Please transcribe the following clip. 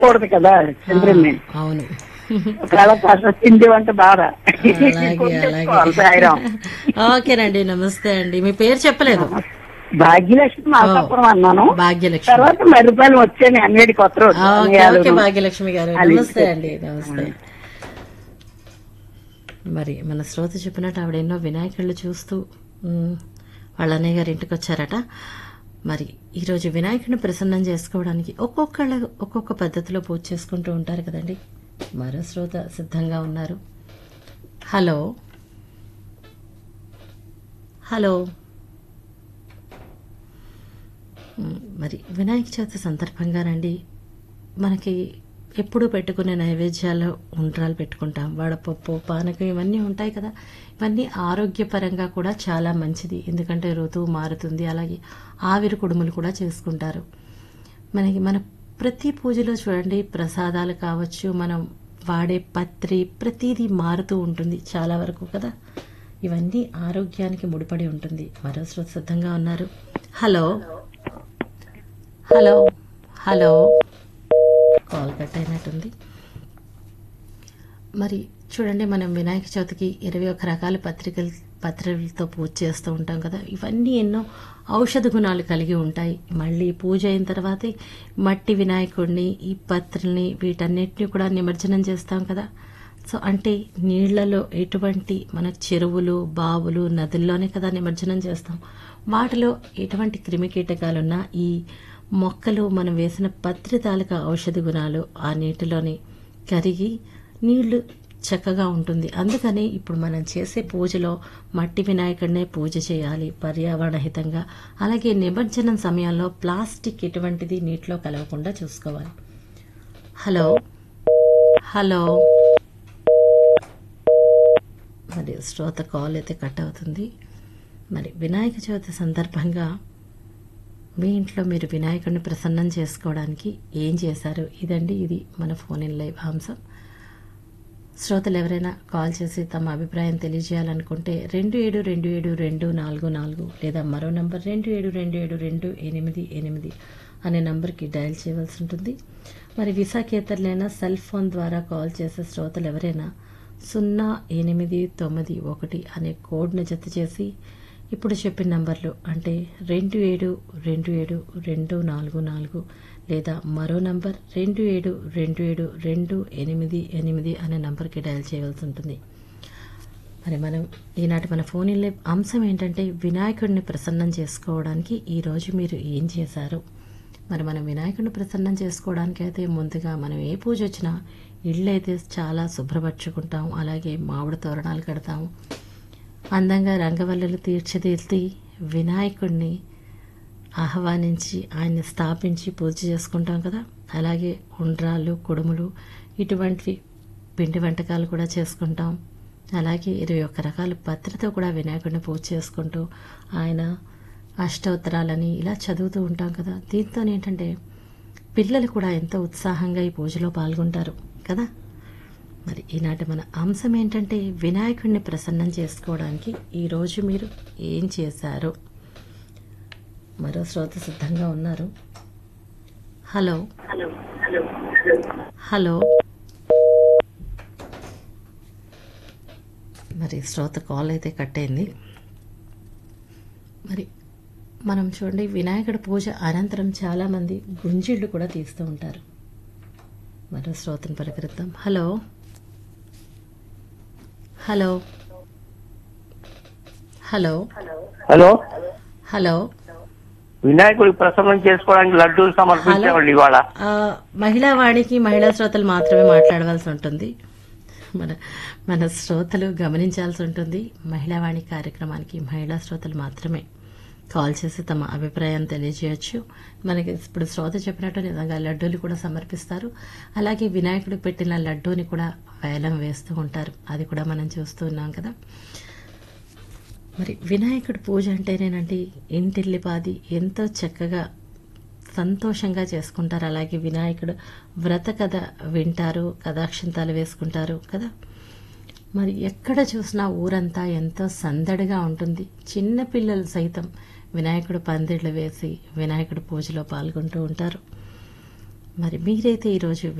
కూడదు కదా చంద్రుడిని అవును ఒకవేళ కాస్త తిండి వంట బాధ అలాగే అలాగే సాయిరాం ఓకేనండి నమస్తే అండి మీ పేరు చెప్పలేదు భాగ్యలక్ష్మి మాసాపురం అన్నాను భాగ్యలక్ష్మి తర్వాత మర్రిపాలెం వచ్చాను అంగడి కొత్త రోడ్ ఆ, ఓకే అన్నయ్య ఓకే ఆలూరు. భాగ్యలక్ష్మి గారు అలాగే. నమస్తే అండి నమస్తే మరి మన శ్రోత చెప్పినట్టు ఆవిడ ఎన్నో వినాయకుళ్ళు చూస్తూ ఉమ్, వాళ్ళ అన్నయ్య గారి ఇంటికి వచ్చారట మరి ఈరోజు వినాయకుడిని ప్రసన్నం చేసుకోవడానికి ఒక్కొక్కళ్ళ ఒక్కొక్క పద్ధతిలో పూజ చేసుకుంటూ ఉంటారు కదండి మరో శ్రోత సిద్ధంగా ఉన్నారు హలో హలో ఉమ్, మరి వినాయక చవితి సందర్భంగానండి మనకి ఎప్పుడు పెట్టుకునే నైవేద్యాలు ఉండ్రాలు పెట్టుకుంటాం వడపప్పు పానకం ఇవన్నీ ఉంటాయి కదా ఇవన్నీ ఆరోగ్యపరంగా కూడా చాలా మంచిది ఎందుకంటే ఋతువు మారుతుంది అలాగే ఆవిరి కుడుములు కూడా చేసుకుంటారు మనకి మన ప్రతి పూజలో చూడండి ప్రసాదాలు కావచ్చు మనం వాడే పత్రి ప్రతిదీ మారుతూ ఉంటుంది చాలా వరకు కదా ఇవన్నీ ఆరోగ్యానికి ముడిపడి ఉంటుంది మరో శ్రోత సిద్ధంగా ఉన్నారు hello hello hello call cut అయినట్టుంది మరి చూడండి మనం వినాయక చవితికి ఇరవై ఒక్క రకాల పత్రికలు పత్రికలతో పూజ చేస్తూ ఉంటాం కదా ఇవన్నీ ఎన్నో ఔషధ గుణాలు కలిగి ఉంటాయి మళ్ళీ పూజ అయిన తర్వాత మట్టి వినాయకుడిని ఈ పత్రుల్ని వీటన్నిటిని కూడా నిమజ్జనం చేస్తాం కదా సో అంటే నీళ్లలో ఎటువంటి మన చెరువులు బావులు నదుల్లోనే కదా నిమజ్జనం చేస్తాం వాటిలో ఎటువంటి క్రిమి కీటకాలున్నా ఈ మొక్కలు మనం వేసిన పత్రి తాలూకా ఔషధ గుణాలు ఆ నీటిలోని కరిగి నీళ్లు చక్కగా ఉంటుంది అందుకని ఇప్పుడు మనం చేసే పూజలో మట్టి వినాయకుడినే పూజ చేయాలి పర్యావరణ హితంగా అలాగే నిమజ్జనం సమయంలో ప్లాస్టిక్ ఎటువంటిది నీటిలో కలవకుండా చూసుకోవాలి హలో హలో మరి శ్రోత కాల్ అయితే కట్ అవుతుంది మరి వినాయక చవితి సందర్భంగా మీ ఇంట్లో మీరు వినాయకుడిని ప్రసన్నం చేసుకోవడానికి ఏం చేశారు ఇదండి ఇది మన ఫోన్ ఇన్ లైవ్ అంశం శ్రోతలు ఎవరైనా కాల్ చేసి తమ అభిప్రాయం తెలియజేయాలనుకుంటే రెండు ఏడు రెండు ఏడు రెండు నాలుగు నాలుగు లేదా మరో నంబర్ రెండు ఏడు రెండు ఏడు రెండు ఎనిమిది ఎనిమిది అనే నంబర్కి డయల్ చేయవలసి ఉంటుంది మరి విశాఖేతరులైనా సెల్ ఫోన్ ద్వారా కాల్ చేసే శ్రోతలు ఎవరైనా సున్నా ఎనిమిది తొమ్మిది ఒకటి అనే కోడ్ను జత చేసి ఇప్పుడు చెప్పిన నంబర్లు అంటే రెండు ఏడు రెండు ఏడు రెండు నాలుగు నాలుగు లేదా మరో నంబర్ రెండు ఏడు రెండు ఏడు రెండు ఎనిమిది ఎనిమిది అనే నంబర్కి డయల్ చేయవలసి ఉంటుంది మరి మనం ఈనాటి మన ఫోన్ ఇల్లే అంశం ఏంటంటే వినాయకుడిని ప్రసన్నం చేసుకోవడానికి ఈరోజు మీరు ఏం చేశారు మరి మనం వినాయకుడిని ప్రసన్నం చేసుకోవడానికి అయితే ముందుగా మనం ఏ పూజ వచ్చినా ఇళ్ళు అయితే చాలా శుభ్రపరచుకుంటాం అలాగే మామిడి తోరణాలు కడతాము అందంగా రంగవల్లులు తీర్చిదిద్ది వినాయకుడిని ఆహ్వానించి ఆయన్ని స్థాపించి పూజ చేసుకుంటాం కదా అలాగే ఉండ్రాళ్ళు కుడుములు ఇటువంటివి పిండి వంటకాలు కూడా చేసుకుంటాం అలాగే ఇరవై ఒక్క రకాల పత్రితో కూడా వినాయకుడిని పూజ చేసుకుంటూ ఆయన అష్టోత్తరాలని ఇలా చదువుతూ ఉంటాం కదా దీంతో ఏంటంటే పిల్లలు కూడా ఎంతో ఉత్సాహంగా ఈ పూజలో పాల్గొంటారు కదా మరి ఈనాటి మన అంశం ఏంటంటే వినాయకుడిని ప్రసన్నం చేసుకోవడానికి ఈరోజు మీరు ఏం చేశారు మరో శ్రోత సిద్ధంగా ఉన్నారు హలో హలో మరి శ్రోత కాల్ అయితే కట్ అయింది మరి మనం చూడండి వినాయకుడి పూజ అనంతరం చాలామంది గుంజిళ్ళు కూడా తీస్తూ ఉంటారు మరో శ్రోతను పలకరిద్దాం hello hello hello hello hello వినాయకుడికి ప్రసన్నం చేసుకోవడానికి లడ్డూలు సమర్పించామండి ఇవాళ ఆ, మహిళా వాణికి మహిళా శ్రోతలు మాత్రమే మాట్లాడవలసి ఉంటుంది మన మన శ్రోతలు గమనించాల్సి ఉంటుంది మహిళా వాణి కార్యక్రమానికి మహిళా శ్రోతలు మాత్రమే కాల్ చేసి తమ అభిప్రాయం తెలియజేయచ్చు మనకి ఇప్పుడు శ్రోత చెప్పినట్టు నిజంగా లడ్డూలు కూడా సమర్పిస్తారు అలాగే వినాయకుడు పెట్టిన లడ్డూని కూడా వేలం వేస్తూ ఉంటారు అది కూడా మనం చూస్తూ ఉన్నాం కదా మరి వినాయకుడి పూజ అంటేనేనండి ఇంటిల్లిపాది ఎంతో చక్కగా సంతోషంగా చేసుకుంటారు అలాగే వినాయకుడు వ్రత కథ వింటారు కథాక్షంతాలు వేసుకుంటారు కదా మరి ఎక్కడ చూసినా ఊరంతా ఎంతో సందడిగా ఉంటుంది చిన్న పిల్లలు సైతం వినాయకుడు పందిళ్ళు వేసి వినాయకుడు పూజలో పాల్గొంటూ ఉంటారు మరి మీరైతే ఈరోజు